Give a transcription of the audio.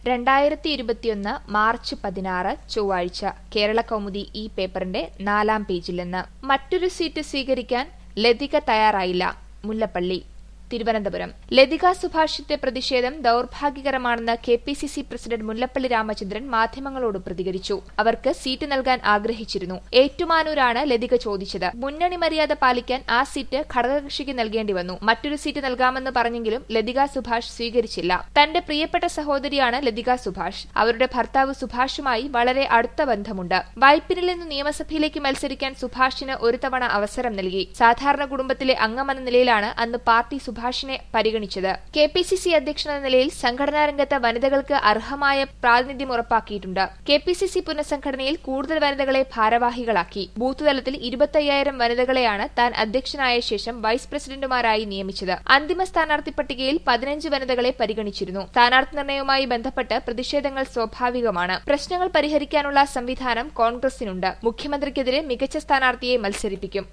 രണ്ടായിരത്തി ഇരുപത്തിയൊന്ന് മാർച്ച് പതിനാറ് ചൊവ്വാഴ്ച കേരള കൗമുദി ഈ പേപ്പറിന്റെ നാലാം പേജിൽ നിന്ന് മറ്റൊരു സീറ്റ് സ്വീകരിക്കാൻ ലതിക തയ്യാറായില്ല മുല്ലപ്പള്ളി തിരുവനന്തപുരം ലതിക സുഭാഷിന്റെ പ്രതിഷേധം ദൌർഭാഗ്യകരമാണെന്ന് K P C C president Mullappally Ramachandran മാധ്യമങ്ങളോട് പ്രതികരിച്ചു അവർക്ക് സീറ്റ് നൽകാൻ ആഗ്രഹിച്ചിരുന്നു ഏറ്റുമാനൂരാണ് ലതിക ചോദിച്ചത് മുന്നണി മര്യാദ പാലിക്കാൻ ആ സീറ്റ് ഘടകകക്ഷിക്ക് നൽകേണ്ടി വന്നു മറ്റൊരു സീറ്റ് നൽകാമെന്ന് പറഞ്ഞെങ്കിലും ലതിക സുഭാഷ് സ്വീകരിച്ചില്ല തന്റെ പ്രിയപ്പെട്ട സഹോദരിയാണ് ലതിക സുഭാഷ് അവരുടെ ഭർത്താവ് സുഭാഷുമായി വളരെ അടുത്ത ബന്ധമുണ്ട് വൈപ്പിനിൽ നിന്ന് നിയമസഭയിലേക്ക് മത്സരിക്കാൻ സുഭാഷിന് ഒരു തവണ അവസരം നൽകി സാധാരണ കുടുംബത്തിലെ അംഗമെന്ന നിലയിലാണ് അന്ന് പാർട്ടി സുഭാഷിനെ പരിഗണിച്ചത് കെ പി സി സി അധ്യക്ഷനെന്ന നിലയിൽ സംഘടനാ രംഗത്ത് വനിതകൾക്ക് അർഹമായ പ്രാതിനിധ്യം ഉറപ്പാക്കിയിട്ടുണ്ട് കെ പി സി സി പുനഃസംഘടനയിൽ കൂടുതൽ വനിതകളെ ഭാരവാഹികളാക്കി ബൂത്ത് തലത്തിൽ ഇരുപത്തയ്യായിരം വനിതകളെയാണ് താൻ അധ്യക്ഷനായ ശേഷം വൈസ് പ്രസിഡന്റുമാരായി നിയമിച്ചത് അന്തിമ സ്ഥാനാർത്ഥി പട്ടികയിൽ പതിനഞ്ച് വനിതകളെ പരിഗണിച്ചിരുന്നു സ്ഥാനാർത്ഥി നിർണയവുമായി ബന്ധപ്പെട്ട് പ്രതിഷേധങ്ങൾ സ്വാഭാവികമാണ് പ്രശ്നങ്ങൾ പരിഹരിക്കാനുള്ള സംവിധാനം കോൺഗ്രസിനുണ്ട് മുഖ്യമന്ത്രിക്കെതിരെ മികച്ച സ്ഥാനാർത്ഥിയെ മത്സരിപ്പിക്കും